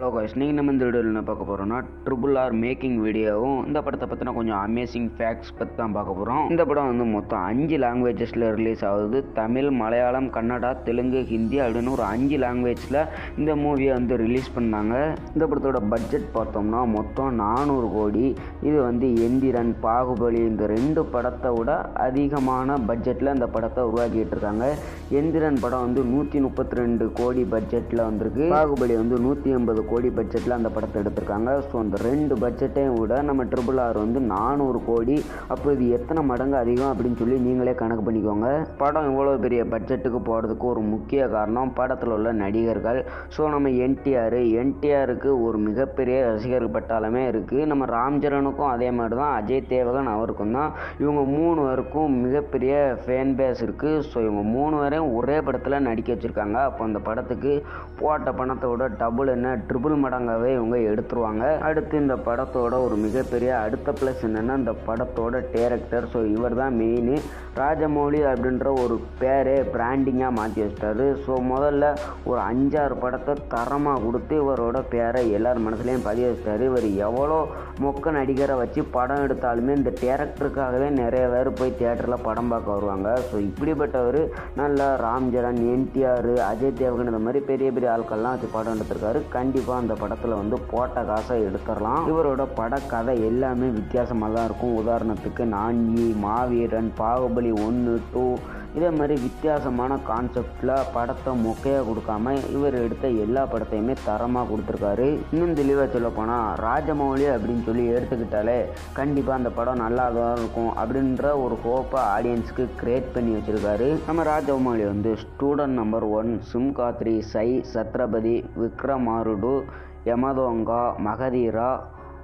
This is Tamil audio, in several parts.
ஹலோ காய்ஸ் நீங்கள் நம்ம இந்த வீடியோவில் என்ன பார்க்க போகிறோம்னா ட்ரிபிள் ஆர் மேக்கிங் வீடியோவும் இந்த படத்தை பற்றின கொஞ்சம் அமேசிங் ஃபேக்ட்ஸ் பற்றி தான் பார்க்க போகிறோம் இந்த படம் வந்து மொத்தம் அஞ்சு லாங்குவேஜஸில் ரிலீஸ் ஆகுது தமிழ் மலையாளம் கன்னடா தெலுங்கு ஹிந்தி அப்படின்னு ஒரு அஞ்சு லாங்குவேஜில் இந்த மூவியை வந்து ரிலீஸ் பண்ணாங்க இந்த படத்தோட பட்ஜெட் பார்த்தோம்னா மொத்தம் நானூறு கோடி இது வந்து எந்திரன் பாகுபலி இந்த ரெண்டு படத்தை விட அதிகமான பட்ஜெட்டில் இந்த படத்தை உருவாக்கிட்டு இருக்காங்க எந்திரன் படம் வந்து நூற்றி முப்பத்தி ரெண்டு கோடி பட்ஜெட்டில் வந்திருக்கு பாகுபலி வந்து நூற்றி எண்பது கோடி பட்ஜெட்டில் அந்த படத்தை எடுத்திருக்காங்க ஸோ அந்த ரெண்டு பட்ஜெட்டையும் விட நம்ம ட்ரிபிள் ஆர் வந்து நானூறு கோடி அப்போ இது எத்தனை மடங்கு அதிகம் அப்படின்னு சொல்லி நீங்களே கணக்கு பண்ணிக்கோங்க படம் இவ்வளோ பெரிய பட்ஜெட்டுக்கு போகிறதுக்கு ஒரு முக்கிய காரணம் படத்தில் உள்ள நடிகர்கள் ஸோ நம்ம என்டிஆர் என்டிஆருக்கு ஒரு மிகப்பெரிய ரசிகர்கள் பட்டாளமே இருக்குது நம்ம ராம்சரனுக்கும் அதே மாதிரி தான் அஜய் தேவகன் அவருக்கும் தான் இவங்க மூணு பேருக்கும் மிகப்பெரிய ஃபேன் பேஸ் இருக்குது ஸோ இவங்க மூணு பேரையும் ஒரே படத்தில் நடிக்க வச்சுருக்காங்க அப்போ அந்த படத்துக்கு போட்ட பணத்தை விட டபுள் என்ன ட்ரிபிள் மடங்காகவே இவங்க எடுத்துருவாங்க அடுத்து இந்த படத்தோட ஒரு மிகப்பெரிய அடுத்த ப்ளஸ் என்னென்னா இந்த படத்தோட டேரக்டர் ஸோ இவர் தான் மெயின் ராஜமௌலி அப்படின்ற ஒரு பேரே பிராண்டிங்காக மாற்றி வச்சிட்டாரு ஸோ முதல்ல ஒரு அஞ்சாறு படத்தை தரமாக கொடுத்து இவரோட பேரை எல்லார் மனசுலையும் பதிய வச்சிட்டாரு இவர் எவ்வளோ மொக்க நடிகரை வச்சு படம் எடுத்தாலுமே இந்த டேரக்டருக்காகவே நிறைய பேர் போய் தியேட்டரில் படம் பார்க்க வருவாங்க ஸோ இப்படிப்பட்டவர் நல்லா ராம்சரண் என்டிஆர் அஜய் தேவகன் இந்த மாதிரி பெரிய பெரிய ஆட்கள்லாம் வச்சு படம் எடுத்திருக்காரு கண்டிப்பாக அந்த படத்தில் வந்து போட்ட காசை எடுத்துடலாம் இவரோட படக்கதை எல்லாமே வித்தியாசமாக தான் இருக்கும் உதாரணத்துக்கு நான்கி மாவீரன் பாகுபலி ஒன்று டூ இதே மாதிரி வித்தியாசமான கான்செப்டில் படத்தை மொக்கையாக கொடுக்காம இவர் எடுத்த எல்லா படத்தையுமே தரமாக கொடுத்துருக்காரு இன்னும் தெளிவாக சொல்ல போனால் ராஜமௌலி அப்படின்னு சொல்லி எடுத்துக்கிட்டாலே கண்டிப்பாக அந்த படம் நல்லா தான் இருக்கும் அப்படின்ற ஒரு ஹோப்பை ஆடியன்ஸுக்கு கிரியேட் பண்ணி வச்சுருக்காரு நம்ம ராஜமௌலி வந்து student number one Simhadri Sye Chatrapathi Vikramarkudu Yamadonga Magadheera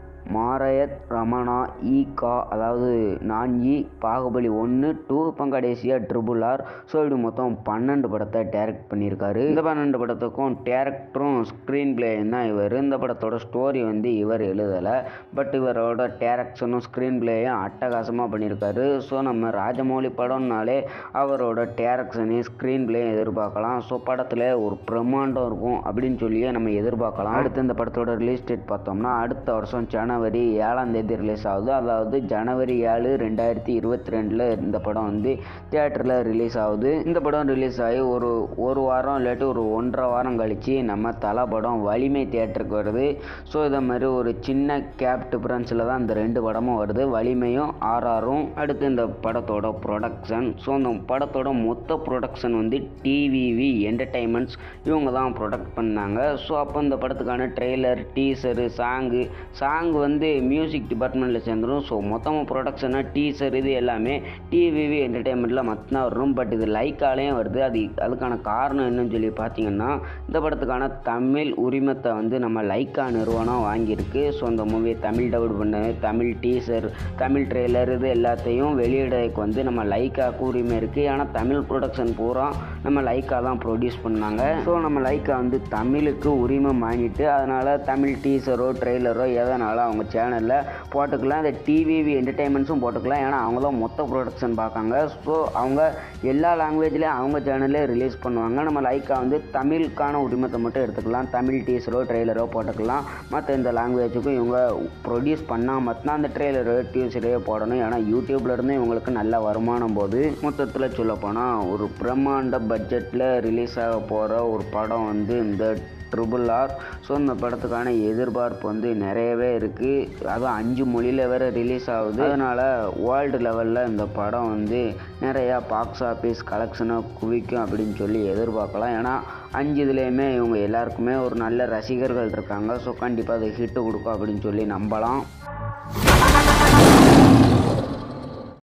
Maryada Ramanna Eega அதாவது நான்கி பாகுபலி ஒன்று டூ இப்போ கடைசியாக ட்ரிபிள் ஆர் ஸோ இப்படி மொத்தம் பன்னெண்டு படத்தை டைரக்ட் பண்ணியிருக்காரு இந்த பன்னெண்டு படத்துக்கும் டேரக்டரும் ஸ்க்ரீன் பிளேயும் தான் இவர் இந்த படத்தோட ஸ்டோரி வந்து இவர் எழுதலை பட் இவரோட டேரக்ஷனும் ஸ்க்ரீன் பிளேயும் அட்டகாசமாக பண்ணியிருக்காரு ஸோ நம்ம ராஜமௌலி படம்னாலே அவரோட டேரக்ஷனையும் ஸ்க்ரீன் பிளேயும் எதிர்பார்க்கலாம் ஸோ படத்தில் ஒரு பிரம்மாண்டம் இருக்கும் அப்படின்னு சொல்லியே நம்ம எதிர்பார்க்கலாம் அடுத்து இந்த படத்தோட ரிலீஸ் டேட் பார்த்தோம்னா அடுத்த வருஷம் ஜனவரி ஏழாம் தேதி ரிலீஸ் ஆகுது அதாவது ஜனவரி ஏழு ரெண்டாயிரத்தி இருபத்தி ரெண்டில் இந்த படம் வந்து தியேட்டரில் ரிலீஸ் ஆகுது இந்த படம் ரிலீஸ் ஆகி ஒரு ஒரு வாரம் இல்லாட்டி ஒரு ஒன்றரை வாரம் கழித்து நம்ம தலை படம் வலிமை தியேட்டருக்கு வருது ஸோ இதை மாதிரி ஒரு சின்ன கேப் டிஃப்ரென்ஸில் தான் இந்த ரெண்டு படமும் வருது வலிமையும் ஆர்ஆரும் அடுத்து இந்த படத்தோட ப்ரொடக்ஷன் ஸோ இந்த படத்தோட மொத்த ப்ரொடக்ஷன் வந்து டிவிவி என்டர்டைன்மெண்ட்ஸ் இவங்க தான் ப்ரொடக்ட் பண்ணாங்க ஸோ அப்போ இந்த படத்துக்கான ட்ரெய்லர் டீசரு சாங்கு சாங் வந்து மியூசிக் டிபார்ட்மெண்ட்டில் சேர்ந்துடும் ஸோ மொத்தமாக ப்ரொடக்ஷனாக டீசர் இது எல்லாமே டிவிவி என்டர்டைன்மெண்ட்டில் மட்டும்தான் வரும் பட் இது லைக்காலேயும் வருது அது அதுக்கான காரணம் என்னன்னு சொல்லி பார்த்தீங்கன்னா இந்த படத்துக்கான தமிழ் உரிமத்தை வந்து நம்ம லைக்கா நிறுவனம் வாங்கியிருக்கு ஸோ அந்த மூவியை தமிழ் டவுட் பண்ண தமிழ் டீசர் தமிழ் ட்ரெய்லர் இது எல்லாத்தையும் வெளியிடக்கு வந்து நம்ம லைக்காவுக்கு உரிமை இருக்குது ஆனால் தமிழ் ப்ரொடக்ஷன் பூரா நம்ம லைக்கா தான் ப்ரொடியூஸ் பண்ணாங்க ஸோ நம்ம லைக்கா வந்து தமிழுக்கு உரிமம் வாங்கிட்டு அதனால் தமிழ் டீசரோ ட்ரெய்லரோ எதனாலும் அவங்க சேனலில் போட்டுக்கலாம் இந்த டிவிவி என்டர்டைன்மெண்ட்ஸும் போட்டுக்கலாம் ஏன்னா அவங்க தான் மொத்த ப்ரொடக்ஷன் பார்க்காங்க ஸோ அவங்க எல்லா லாங்குவேஜ்லேயும் அவங்க சேனல்லே ரிலீஸ் பண்ணுவாங்க நம்ம லைக்கா வந்து தமிழுக்கான உரிமத்தை மட்டும் எடுத்துக்கலாம் தமிழ் டீசரோ ட்ரெய்லரோ போட்டுக்கலாம் மற்ற இந்த லாங்குவேஜுக்கும் இவங்க ப்ரொடியூஸ் பண்ணால் மட்டும்தான் அந்த ட்ரெய்லரோ டீசரையோ போடணும் ஏன்னா யூடியூப்ல இருந்து இவங்களுக்கு நல்ல வருமானம் போது மொத்தத்தில் சொல்லப்போனால் ஒரு பிரம்மாண்ட பட்ஜெட்டில் ரிலீஸ் ஆக போகிற ஒரு படம் வந்து இந்த ட்ரிபிள் ஆர் ஸோ இந்த படத்துக்கான எதிர்பார்ப்பு வந்து நிறையவே இருக்குது அதுவும் அஞ்சு மொழியில் வேறு ரிலீஸ் ஆகுது அதனால் வேர்ல்டு லெவலில் இந்த படம் வந்து நிறையா பாக்ஸ் ஆஃபீஸ் கலெக்ஷனை குவிக்கும் அப்படின்னு சொல்லி எதிர்பார்க்கலாம் ஏன்னா அஞ்சு இதுலேயுமே இவங்க எல்லாருக்குமே ஒரு நல்ல ரசிகர்கள் இருக்காங்க ஸோ கண்டிப்பாக அது ஹிட்டு கொடுக்கும் அப்படின்னு சொல்லி நம்பலாம்